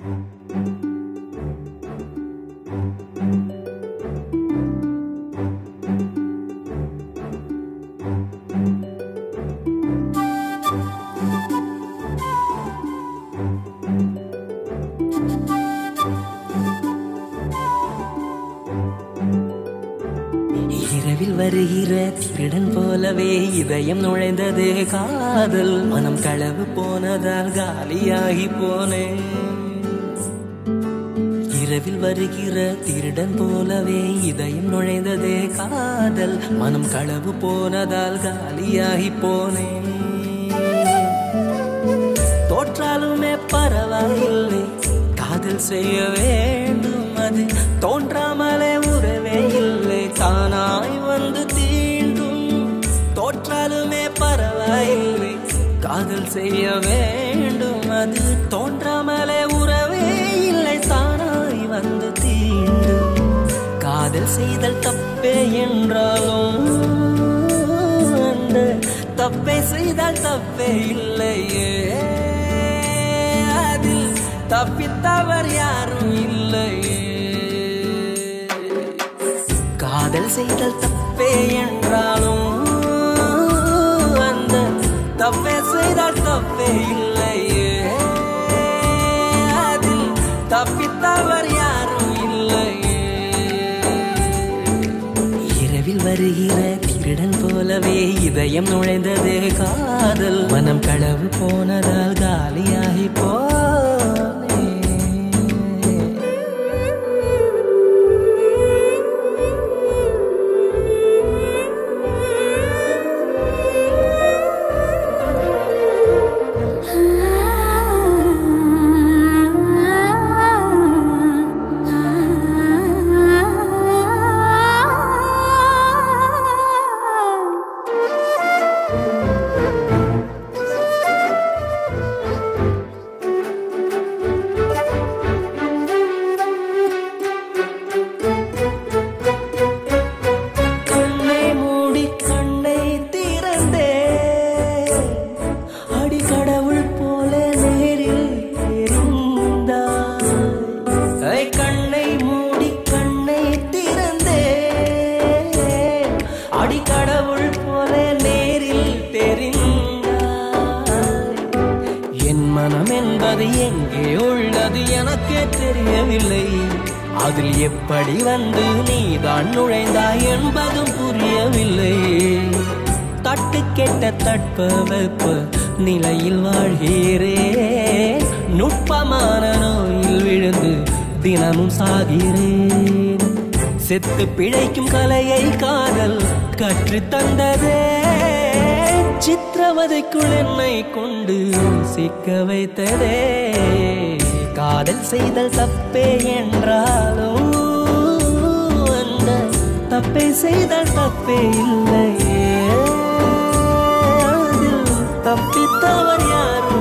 இரவில் வருகிற திருடன் போலவே இதயம் நுழைந்தது காதல் மனம் களவு போனதால் காலியாகி போனேன் இரவில் வருகிற திருடன் போலவே இதயம் நுழைந்தது காதல் மனம் களவு போனதால் காலியாகி போனேன் தோற்றாலுமே பரவாயில்லை காதல் செய்ய வேண்டும் அது தோன்றாமலே உறவே இல்லை தானாய் வந்து தீண்டும் தோற்றாலுமே பரவாயில்லை காதல் செய்ய வேண்டும் அது தோன்றாமலே உறவே இல்லை தானாய் வந்து தீண்டும் காதல் செய்தல் தப்பே என்றாலும் அந்த தப்பை செய்தால் தப்பே இல்லையே அதில் தப்பித்தவர் யாரும் இல்லையே காதல் செய்தல் தப்பே என்றாலும் அந்த தப்பை செய்தால் தப்பே இல்லையே அதில் தப்பித்தவர் யாரும் இல்லையே இரவில் வருகிற திருடன் போலவே இதயம் நுழைந்தது காதல் மனம் களவு போனதால் காலியாகி போனே கண்ணை மூடி கண்ணை திறந்தே அடி கடவுள் போல நேரில் தெரிந்தாய் ஐ, கண்ணை மூடி கண்ணை திறந்தே அடி கடவுள் போல நேரில் தெரிந்தாய் என் மனம் என்பது எங்கே உள்ளது எனக்கே தெரியவில்லை அதில் எப்படி வந்து நீதான் நுழைந்தாய் என்பதும் புரியவில்லை தட்டு கெட்ட தட்ப வெப்ப நிலையில் வாழ்கிறேன் நுட்பமான நோயில் விழுந்து தினமும் சாகிறேன் செத்து பிழைக்கும் கலையை காதல் கற்று தந்ததே சித்திரவதைக்குள் என்னை கொண்டு சிக்க வைத்ததே காதல் செய்தல் தப்பே என்றாலும் அந்த தப்பை செய்தல் தப்பே இல்லையே அதில் தப்பித்தவர் யாரும்